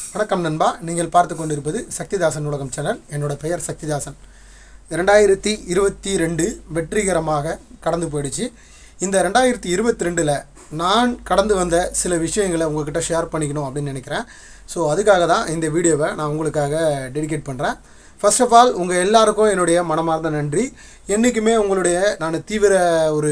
வணக்கம் நண்பா நீங்கள் பார்த்து கொண்டிருப்பது சக்திதாசன் உலகம் சேனல் என்னோட பெயர் சக்திதாசன் ரெண்டாயிரத்தி இருபத்தி ரெண்டு வெற்றிகரமாக கடந்து போயிடுச்சு இந்த ரெண்டாயிரத்தி இருபத்தி ரெண்டில் நான் கடந்து வந்த சில விஷயங்களை உங்ககிட்ட ஷேர் பண்ணிக்கணும் அப்படின்னு நினைக்கிறேன் ஸோ அதுக்காக தான் இந்த வீடியோவை நான் உங்களுக்காக டெடிகேட் பண்ணுறேன் ஃபர்ஸ்ட் ஆஃப் ஆல் உங்கள் எல்லாருக்கும் என்னுடைய மனமார்ந்த நன்றி என்றைக்குமே உங்களுடைய நான் தீவிர ஒரு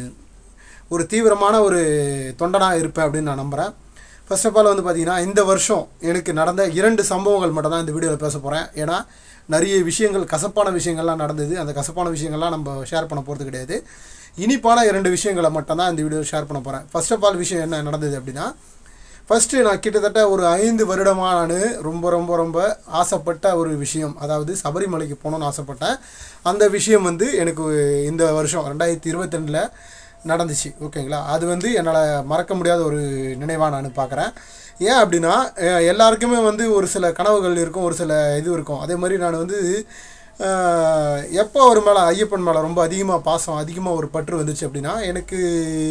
ஒரு தீவிரமான ஒரு தொண்டனாக இருப்பேன் அப்படின்னு நான் நம்புகிறேன் ஃபர்ஸ்ட் ஆஃப் ஆல் வந்து பார்த்தீங்கன்னா இந்த வருஷம் எனக்கு நடந்த இரண்டு சம்பவங்கள் மட்டும் தான் இந்த வீடியோவில் பேச போகிறேன் ஏன்னா நிறைய விஷயங்கள் கசப்பான விஷயங்கள்லாம் நடந்தது அந்த கசப்பான விஷயங்கள்லாம் நம்ம ஷேர் பண்ண போகிறது கிடையாது இனிப்பான இரண்டு விஷயங்களை மட்டும் தான் இந்த வீடியோவில் ஷேர் பண்ண போகிறேன் ஃபர்ஸ்ட் ஆஃப் ஆல் விஷயம் என்ன நடந்தது அப்படின்னா ஃபஸ்ட்டு நான் கிட்டத்தட்ட ஒரு ஐந்து வருடமாக நான் ரொம்ப ரொம்ப ரொம்ப ஆசைப்பட்ட ஒரு விஷயம் அதாவது சபரிமலைக்கு போகணுன்னு ஆசைப்பட்டேன் அந்த விஷயம் வந்து எனக்கு இந்த வருஷம் ரெண்டாயிரத்தி இருபத்தி நடந்துச்சு ஓகேங்களா அது வந்து என்னால் மறக்க முடியாத ஒரு நினைவாக நான் பார்க்குறேன் ஏன் அப்படின்னா அஹ் எல்லாருக்குமே வந்து ஒரு சில கனவுகள் இருக்கும் ஒரு சில இது இருக்கும் அதே மாதிரி நான் வந்து அஹ், எப்போ அவர் மேலே ஐயப்பன் மேலே ரொம்ப அதிகமாக பாசம் அதிகமாக ஒரு பற்று வந்துச்சு அப்படின்னா எனக்கு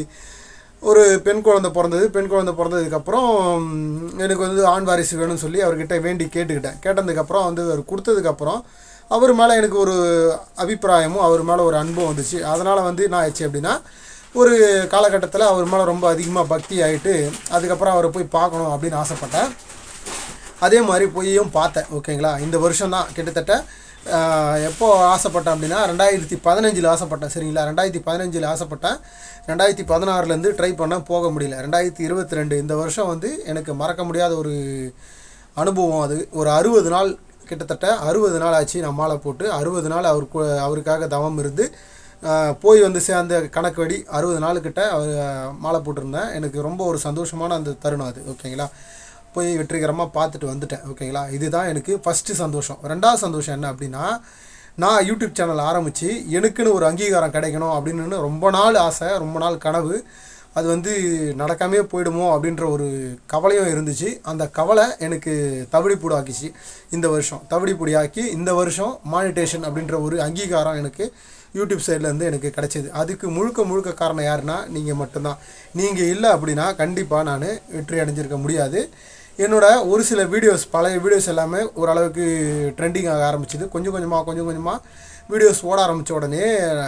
ஒரு பெண் குழந்தை பிறந்தது பெண் குழந்தை பிறந்ததுக்கப்புறம் ம், எனக்கு வந்து ஆண் வாரிசு வேணும்னு சொல்லி அவர்கிட்ட வேண்டி கேட்டுக்கிட்டேன் கேட்டதுக்கப்புறம் வந்து அவர் கொடுத்ததுக்கப்புறம் அவர் மேலே எனக்கு ஒரு அபிப்பிராயமும் அவர் மேலே ஒரு அன்பும் வந்துச்சு அதனால் வந்து என்ன ஆயிடுச்சு அப்படின்னா ஒரு காலகட்டத்தில் அவர் மேலே ரொம்ப அதிகமாக பக்தி ஆகிட்டு அதுக்கப்புறம் அவரை போய் பார்க்கணும் அப்படின்னு ஆசைப்பட்டேன் அதே மாதிரி போயும் பார்த்தேன் ஓகேங்களா இந்த வருஷம் தான் கிட்டத்தட்ட ஆஹ், எப்போ ஆசைப்பட்டேன் அப்படின்னா ரெண்டாயிரத்தி பதினஞ்சில் ஆசைப்பட்டேன் சரிங்களா ரெண்டாயிரத்தி பதினஞ்சில் ஆசைப்பட்டேன் ரெண்டாயிரத்தி பதினாறுலேருந்து ட்ரை பண்ண போக முடியல ரெண்டாயிரத்தி இருபத்தி ரெண்டு இந்த வருஷம் வந்து எனக்கு மறக்க முடியாத ஒரு அனுபவம் அது ஒரு அறுபது நாள் கிட்டத்தட்ட அறுபது நாள் ஆச்சு நான் மாலை போட்டு அறுபது நாள் அவர் கு- அவருக்காக தவம் இருந்து ஆஹ், போய் வந்து சேர்ந்த கணக்கு வடி அறுபது நாளுக்கிட்ட அவர் மாலை போட்டிருந்தேன் எனக்கு ரொம்ப ஒரு சந்தோஷமான அந்த தருணம் அது ஓகேங்களா போய் வெற்றிகரமாக பார்த்துட்டு வந்துட்டேன் ஓகேங்களா இதுதான் எனக்கு ஃபஸ்ட்டு சந்தோஷம் ரெண்டாவது சந்தோஷம் என்ன அப்படின்னா நான் யூடியூப் சேனல் ஆரம்பித்து எனக்குன்னு ஒரு அங்கீகாரம் கிடைக்கணும் அப்படின்னு ரொம்ப நாள் ஆசை ரொம்ப நாள் கனவு அது வந்து நடக்காமே போயிடுமோ அப்படின்ற ஒரு கவலையும் இருந்துச்சு அந்த கவலை எனக்கு தவிடிப்பூடு ஆக்கிச்சு இந்த வருஷம் தவிடிப்பூடி ஆக்கி இந்த வருஷம் மானிட்டேஷன் அப்படின்ற ஒரு அங்கீகாரம் எனக்கு யூடியூப் சைட்லேருந்து எனக்கு கிடைச்சிது அதுக்கு முழுக்க முழுக்க காரணம் யாருன்னா நீங்கள் மட்டும்தான் நீங்கள் இல்லை அப்படின்னா கண்டிப்பாக நான் வெற்றி அடைஞ்சிருக்க முடியாது என்னோட ஒரு சில வீடியோஸ் பழைய வீடியோஸ் எல்லாமே ஓரளவுக்கு ட்ரெண்டிங் ஆக ஆரம்பிச்சுது கொஞ்சம் கொஞ்சமாக கொஞ்சம் கொஞ்சமாக வீடியோஸ் ஓட ஆரம்பித்த உடனே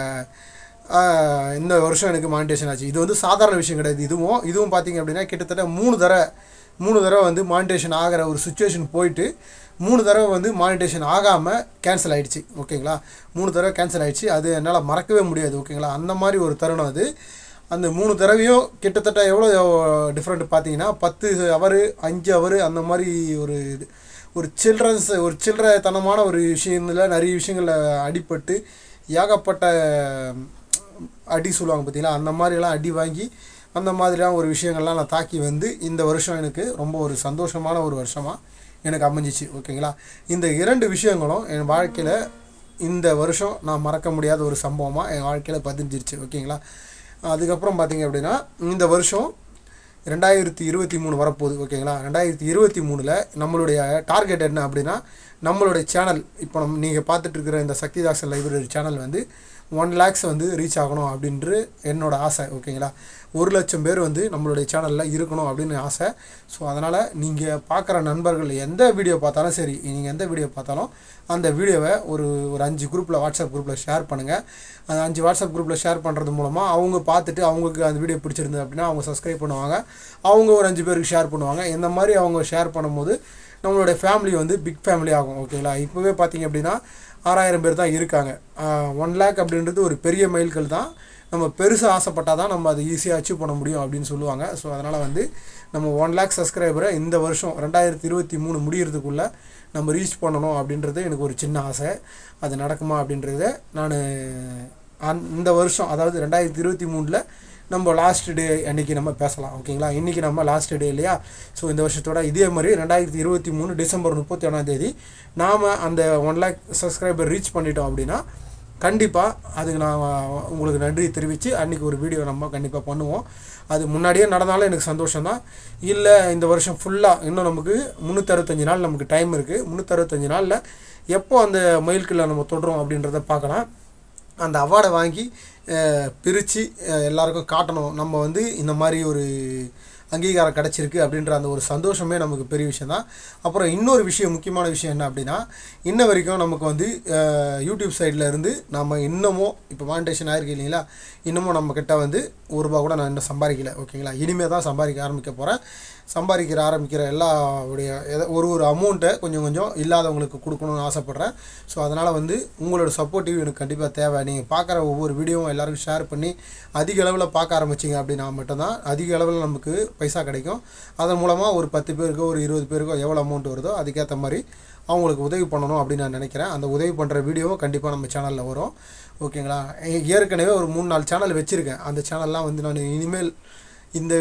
ஆஹ், இந்த வருஷம் எனக்கு மானிட்டேஷன் ஆச்சு இது வந்து சாதாரண விஷயம் கிடையாது இதுவும் இதுவும் பார்த்தீங்க அப்படின்னா கிட்டத்தட்ட மூணு தடவை மூணு தடவை வந்து மானிட்டேஷன் ஆகிற ஒரு சுச்சுவேஷன் போயிட்டு மூணு தடவை வந்து மானிட்டேஷன் ஆகாமல் கேன்சல் ஆயிடுச்சு ஓகேங்களா மூணு தடவை கேன்சல் ஆயிடுச்சு அது என்னால் மறக்கவே முடியாது ஓகேங்களா அந்த மாதிரி ஒரு தருணம் அது அந்த மூணு தடவையும் கிட்டத்தட்ட எவ்வளோ டிஃப்ரெண்ட் பார்த்தீங்கன்னா பத்து ஹவர் அஞ்சு ஹவர் அந்த மாதிரி ஒரு இது ஒரு சில்ட்ரன்ஸ் ஒரு சில்லறத்தனமான ஒரு விஷயத்தில் நிறைய விஷயங்களில் அடிபட்டு ஏகப்பட்ட அடி சொல்லுவாங்க பார்த்தீங்களா அந்த மாதிரிலாம் அடி வாங்கி அந்த மாதிரிலாம் ஒரு விஷயங்கள்லாம் நான் தாக்கி வந்து இந்த வருஷம் எனக்கு ரொம்ப ஒரு சந்தோஷமான ஒரு வருஷமாக எனக்கு அமைஞ்சிச்சு ஓகேங்களா இந்த இரண்டு விஷயங்களும் என் வாழ்க்கையில் இந்த வருஷம் நான் மறக்க முடியாத ஒரு சம்பவமாக என் வாழ்க்கையில் பதிஞ்சிருச்சு ஓகேங்களா அதுக்கப்புறம் பார்த்தீங்க அப்படின்னா இந்த வருஷம் ரெண்டாயிரத்தி இருபத்தி மூணு வரப்போகுது ஓகேங்களா ரெண்டாயிரத்தி இருபத்தி மூணில் நம்மளுடைய டார்கெட் என்ன அப்படின்னா நம்மளுடைய சேனல் இப்போ நம்ம நீங்கள் பார்த்துட்டு இருக்கிற இந்த சக்திதாசன் லைப்ரரி சேனல் வந்து ஒன் லேக்ஸ் வந்து ரீச் ஆகணும் அப்படின்று என்னோட ஆசை ஓகேங்களா ஒரு லட்சம் பேர் வந்து நம்மளுடைய சேனலில் இருக்கணும் அப்படின்னு ஆசை ஸோ அதனால் நீங்கள் பார்க்குற நண்பர்கள் எந்த வீடியோ பார்த்தாலும் சரி நீங்கள் எந்த வீடியோ பார்த்தாலும் அந்த வீடியோவை ஒரு ஒரு அஞ்சு குரூப்பில் வாட்ஸ்அப் குரூப்பில் ஷேர் பண்ணுங்கள் அந்த அஞ்சு வாட்ஸ்அப் குரூப்பில் ஷேர் பண்ணுறது மூலமாக அவங்க பார்த்துட்டு அவங்களுக்கு அந்த வீடியோ பிடிச்சிருந்தது அப்படின்னா அவங்க சப்ஸ்கிரைப் பண்ணுவாங்க அவங்க ஒரு அஞ்சு பேருக்கு ஷேர் பண்ணுவாங்க இந்த மாதிரி அவங்க ஷேர் பண்ணும்போது நம்மளுடைய ஃபேமிலி வந்து பிக் ஃபேமிலி ஆகும் ஓகேங்களா இப்போவே பார்த்தீங்க அப்படின்னா ஆறாயிரம் பேர் தான் இருக்காங்க ஒன் லேக் அப்படின்றது ஒரு பெரிய மைல்கல் தான் நம்ம பெருசாக ஆசைப்பட்டால் தான் நம்ம அதை ஈஸியாக அச்சீவ் பண்ண முடியும் அப்படின்னு சொல்லுவாங்க ஸோ அதனால் வந்து நம்ம ஒன் லேக் சப்ஸ்கிரைபரை இந்த வருஷம் ரெண்டாயிரத்தி இருபத்தி மூணு முடியறதுக்குள்ளே நம்ம ரீச் பண்ணணும் அப்படின்றது எனக்கு ஒரு சின்ன ஆசை அது நடக்குமா அப்படின்றத நான் அந் இந்த வருஷம் அதாவது ரெண்டாயிரத்தி இருபத்தி மூணில் நம்ம லாஸ்ட் டே அன்றைக்கி நம்ம பேசலாம் ஓகேங்களா இன்றைக்கி நம்ம லாஸ்ட் டே இல்லையா ஸோ இந்த வருஷத்தோட இதே மாதிரி ரெண்டாயிரத்தி இருபத்தி மூணு டிசம்பர் முப்பத்தி ஒன்றாந்தேதி நாம் அந்த ஒன் லேக் சப்ஸ்கிரைபர் ரீச் பண்ணிட்டோம் அப்படின்னா கண்டிப்பாக அதுக்கு நான் உங்களுக்கு நன்றி தெரிவித்து அன்றைக்கி ஒரு வீடியோ நம்ம கண்டிப்பாக பண்ணுவோம் அது முன்னாடியே நடந்தாலும் எனக்கு சந்தோஷம் தான் இல்லை இந்த வருஷம் ஃபுல்லாக இன்னும் நமக்கு முந்நூற்றறுபத்தஞ்சு நாள் நமக்கு டைம் இருக்குது முந்நூற்றறுபத்தஞ்சு நாளில் எப்போ அந்த மைல்கில் நம்ம தொடுறோம் அப்படின்றத பார்க்கலாம் அந்த அவார்டை வாங்கி பிரித்து எல்லாருக்கும் காட்டணும் நம்ம வந்து இந்த மாதிரி ஒரு அங்கீகாரம் கிடச்சிருக்கு அப்படின்ற அந்த ஒரு சந்தோஷமே நமக்கு பெரிய விஷயம் தான் அப்புறம் இன்னொரு விஷயம் முக்கியமான விஷயம் என்ன அப்படின்னா இன்ன வரைக்கும் நமக்கு வந்து அஹ், யூடியூப் சைடில் இருந்து நம்ம இன்னமும் இப்போ மானிட்டேஷன் ஆயிருக்கு இல்லைங்களா இன்னமும் நம்ம கிட்ட வந்து ஒரு ரூபா கூட நான் இன்னும் சம்பாதிக்கல ஓகேங்களா இனிமேல் தான் சம்பாதிக்க ஆரம்பிக்க போகிறேன் சம்பாதிக்கிற ஆரம்பிக்கிற எல்லாவுடைய எத- ஒரு ஒரு அமௌண்ட்டை கொஞ்சம் கொஞ்சம் இல்லாதவங்களுக்கு கொடுக்கணும்னு ஆசைப்பட்றேன் ஸோ அதனால் வந்து உங்களோட சப்போர்ட்டிவ் எனக்கு கண்டிப்பாக தேவை நீங்கள் பார்க்குற ஒவ்வொரு வீடியோவும் எல்லாருக்கும் ஷேர் பண்ணி அதிக அளவில் பார்க்க ஆரம்பிச்சிங்க அப்படின்னா மட்டும்தான் அதிக அளவில் நமக்கு பைசா கிடைக்கும் அதன் மூலமாக ஒரு பத்து பேருக்கோ ஒரு இருபது பேருக்கோ எவ்வளோ அமௌண்ட் வருதோ அதுக்கேற்ற மாதிரி அவங்களுக்கு உதவி பண்ணணும் அப்படின்னு நான் நினைக்கிறேன் அந்த உதவி பண்ணுற வீடியோவும் கண்டிப்பாக நம்ம சேனலில் வரும் ஓகேங்களா ஏ- ஏற்கனவே ஒரு மூணு நாலு சேனல் வச்சுருக்கேன் அந்த சேனல்லாம் வந்து நான் இனிமேல் இந்த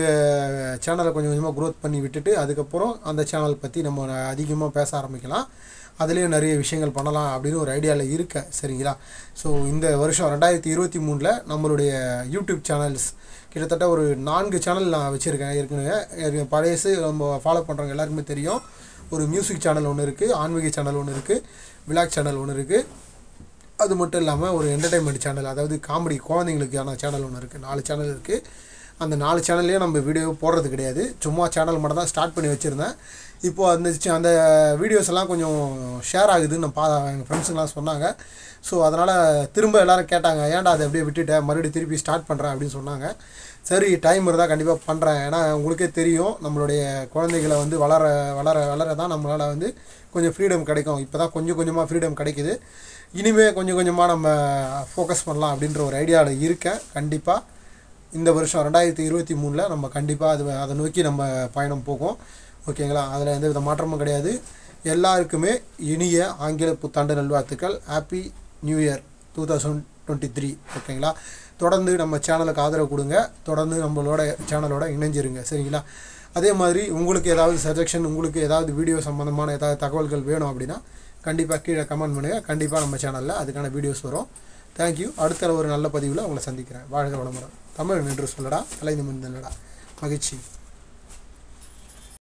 சேனலை கொஞ்சம் கொஞ்சமாக க்ரோத் பண்ணி விட்டுட்டு அதுக்கப்புறம் அந்த சேனல் பற்றி நம்ம அதிகமாக பேச ஆரம்பிக்கலாம் அதுலேயும் நிறைய விஷயங்கள் பண்ணலாம் அப்படின்னு ஒரு ஐடியாவில் இருக்கேன் சரிங்களா ஸோ இந்த வருஷம் ரெண்டாயிரத்தி இருபத்தி மூணில் நம்மளுடைய யூடியூப் சேனல்ஸ் கிட்டத்தட்ட ஒரு நான்கு சேனல் நான் வச்சுருக்கேன் ஏற்கனவே ஏற்கனவே பழையசு நம்ம ஃபாலோ பண்ணுறவங்க எல்லாருக்குமே தெரியும் ஒரு மியூசிக் சேனல் ஒன்று இருக்குது ஆன்மீக சேனல் ஒன்று இருக்குது விளாக் சேனல் ஒன்று இருக்குது அது மட்டும் இல்லாமல் ஒரு என்டர்டைன்மெண்ட் சேனல் அதாவது காமெடி குழந்தைங்களுக்கான சேனல் ஒன்று இருக்குது நாலு சேனல் இருக்குது அந்த நாலு சேனல்லையும் நம்ம வீடியோ போடுறது கிடையாது சும்மா சேனல் மட்டும் தான் ஸ்டார்ட் பண்ணி வச்சுருந்தேன் இப்போது அந்த சி- அந்த வீடியோஸ் எல்லாம் கொஞ்சம் ஷேர் ஆகுதுன்னு நான் பா எங்கள் ஃப்ரெண்ட்ஸுங்களாம் சொன்னாங்க ஸோ அதனால் திரும்ப எல்லாரும் கேட்டாங்க ஏன்டா அதை அப்படியே விட்டுட்டேன் மறுபடியும் திருப்பி ஸ்டார்ட் பண்ணுறேன் அப்படின்னு சொன்னாங்க சரி டைம் இருந்தால் கண்டிப்பாக பண்ணுறேன் ஏன்னா உங்களுக்கே தெரியும் நம்மளுடைய குழந்தைகளை வந்து வளர வளர வளர தான் நம்மளால் வந்து கொஞ்சம் ஃப்ரீடம் கிடைக்கும் இப்போ தான் கொஞ்சம் கொஞ்சமாக ஃப்ரீடம் கிடைக்குது இனிமே கொஞ்சம் கொஞ்சமாக நம்ம ஃபோக்கஸ் பண்ணலாம் அப்படின்ற ஒரு ஐடியாவில் இருக்கேன் கண்டிப்பாக இந்த வருஷம் ரெண்டாயிரத்தி இருபத்தி மூணில் நம்ம கண்டிப்பாக அது அதை நோக்கி நம்ம பயணம் போகும் ஓகேங்களா அதில் எந்த வித மாற்றமும் கிடையாது எல்லாருக்குமே இனிய ஆங்கில புத்தாண்டு நல்வாழ்த்துக்கள் happy new year two thousand twenty three ஓகேங்களா தொடர்ந்து நம்ம சேனலுக்கு ஆதரவு கொடுங்க தொடர்ந்து நம்மளோட சேனலோட இணைஞ்சிருங்க சரிங்களா அதே மாதிரி உங்களுக்கு ஏதாவது சஜஷன் உங்களுக்கு ஏதாவது வீடியோ சம்மந்தமான ஏதாவது தகவல்கள் வேணும் அப்படின்னா கண்டிப்பாக கீழே கமெண்ட் பண்ணுங்கள் கண்டிப்பாக நம்ம சேனலில் அதுக்கான வீடியோஸ் வரும் தேங்க்யூ அடுத்த ஒரு நல்ல பதிவில் உங்களை சந்திக்கிறேன் வாழ்க வளமுடன் தமிழ் நின்று சொல்லடா கலை நிமிர்ந்தனடா மகிழ்ச்சி